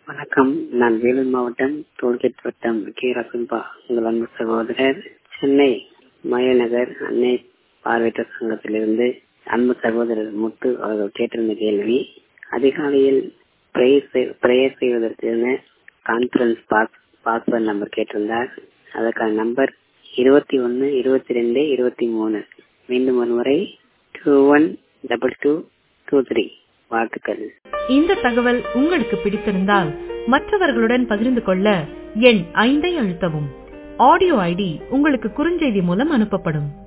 வணக்கம் நான் வேலூர் மாவட்டம் டோல்கேட் வட்டம் கே ரசன்பா உங்கள் அன்பு சகோதரர் சென்னை மயநகர் அன்னை பார்வையற்ற சங்கத்திலிருந்து அன்பு சகோதரர் முத்து அவர்கள் கேட்டிருந்த கேள்வி அதிகாலையில் பிரேயர் செய்வதற்கான கான்ஃபரன்ஸ் பாஸ் பாஸ்வேர்ட் நம்பர் கேட்டிருந்தார் அதற்கான நம்பர் இருபத்தி ஒன்னு இருபத்தி ரெண்டு இருபத்தி மூணு மீண்டும் ஒரு முறை two one double two two three வாழ்த்துக்கள் இந்த தகவல் உங்களுக்கு பிடித்திருந்தால் மற்றவர்களுடன் பகிர்ந்து கொள்ள எண் ஐந்தை அழுத்தவும் ஆடியோ ஐடி உங்களுக்கு குறுஞ்செய்தி மூலம் அனுப்பப்படும்